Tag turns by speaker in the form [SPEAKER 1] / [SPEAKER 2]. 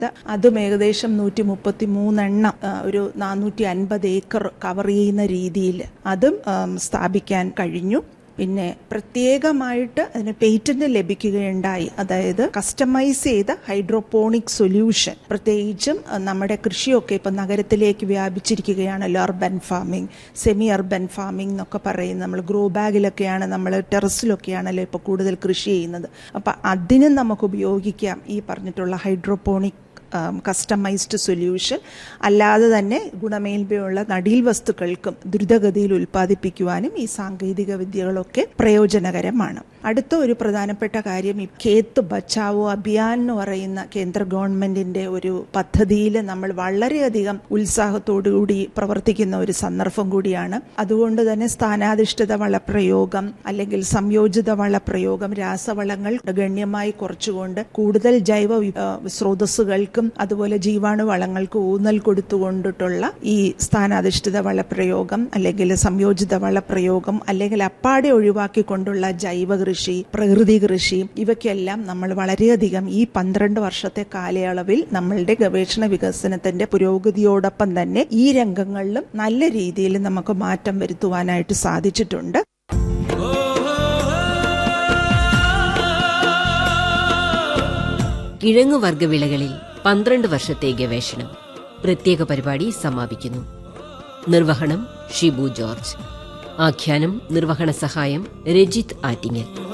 [SPEAKER 1] അതും ഏകദേശം നൂറ്റി മുപ്പത്തി മൂന്നെണ്ണം ആ, ഒരു നാനൂറ്റി അൻപത് ഏക്കർ കവർ ചെയ്യുന്ന രീതിയിൽ അതും ആം, സ്ഥാപിക്കാൻ കഴിഞ്ഞു പിന്നെ പ്രത്യേകമായിട്ട് അതിന് പേറ്റന്റ് ലഭിക്കുകയുണ്ടായി അതായത് കസ്റ്റമൈസ് ചെയ്ത ഹൈഡ്രോപോണിക് സൊല്യൂഷൻ പ്രത്യേകിച്ചും അഹ്, നമ്മുടെ കൃഷിയൊക്കെ ഇപ്പം നഗരത്തിലേക്ക് വ്യാപിച്ചിരിക്കുകയാണല്ലോ urban farming semi urban farming എന്നൊക്കെ പറയുന്നത് നമ്മൾ ഗ്രോ ബാഗിലൊക്കെയാണ് നമ്മൾ ടെറസിലൊക്കെയാണല്ലോ ഇപ്പോൾ കൂടുതൽ കൃഷി ചെയ്യുന്നത് അപ്പം അതിനും നമുക്ക് ഉപയോഗിക്കാം ഈ പറഞ്ഞിട്ടുള്ള ഹൈഡ്രോപോണിക് കസ്റ്റമൈസ്ഡ് സൊല്യൂഷൻ അല്ലാതെ തന്നെ ഗുണമേന്മയുള്ള നടീൽ വസ്തുക്കൾക്കും ദ്രുതഗതിയിൽ ഉൽപ്പാദിപ്പിക്കുവാനും ഈ സാങ്കേതിക വിദ്യകളൊക്കെ പ്രയോജനകരമാണ് അടുത്ത ഒരു പ്രധാനപ്പെട്ട കാര്യം ഈ ഖേത്ത് ബച്ചാവോ അഭിയാൻ എന്ന് പറയുന്ന കേന്ദ്ര ഗവൺമെന്റിന്റെ ഒരു പദ്ധതിയിൽ നമ്മൾ വളരെയധികം ഉത്സാഹത്തോടുകൂടി പ്രവർത്തിക്കുന്ന ഒരു സന്ദർഭം കൂടിയാണ് അതുകൊണ്ട് തന്നെ സ്ഥാനാധിഷ്ഠിത വളപ്രയോഗം അല്ലെങ്കിൽ സംയോജിത വളപ്രയോഗം രാസവളങ്ങൾ ഗണ്യമായി കുറച്ചുകൊണ്ട് കൂടുതൽ ജൈവ വി- ആ, സ്രോതസ്സുകൾക്കും അതുപോലെ ജീവാണു വളങ്ങൾക്ക് ഊന്നൽ കൊടുത്തുകൊണ്ടിട്ടുള്ള ഈ സ്ഥാനാധിഷ്ഠിത വളപ്രയോഗം അല്ലെങ്കിൽ സംയോജിത വളപ്രയോഗം അല്ലെങ്കിൽ അപ്പാടെ ഒഴിവാക്കിക്കൊണ്ടുള്ള ജൈവ കൃഷി പ്രകൃതി കൃഷി ഇവയ്ക്കെല്ലാം നമ്മൾ വളരെയധികം ഈ പന്ത്രണ്ട് വർഷത്തെ കാലയളവിൽ നമ്മളുടെ ഗവേഷണ വികസനത്തിന്റെ പുരോഗതിയോടൊപ്പം തന്നെ ഈ രംഗങ്ങളിലും നല്ല രീതിയിൽ നമുക്ക് മാറ്റം വരുത്തുവാനായിട്ട് സാധിച്ചിട്ടുണ്ട്
[SPEAKER 2] കിഴങ്ങുവർഗ വിളകളിൽ പന്ത്രണ്ട് വർഷത്തെ ഗവേഷണം പ്രത്യേക പരിപാടി സമാപിക്കുന്നു നിർവഹണം ഷിബു ജോർജ് ആഖ്യാനം നിർവഹണ സഹായം രജിത് ആറ്റിങ്ങൽ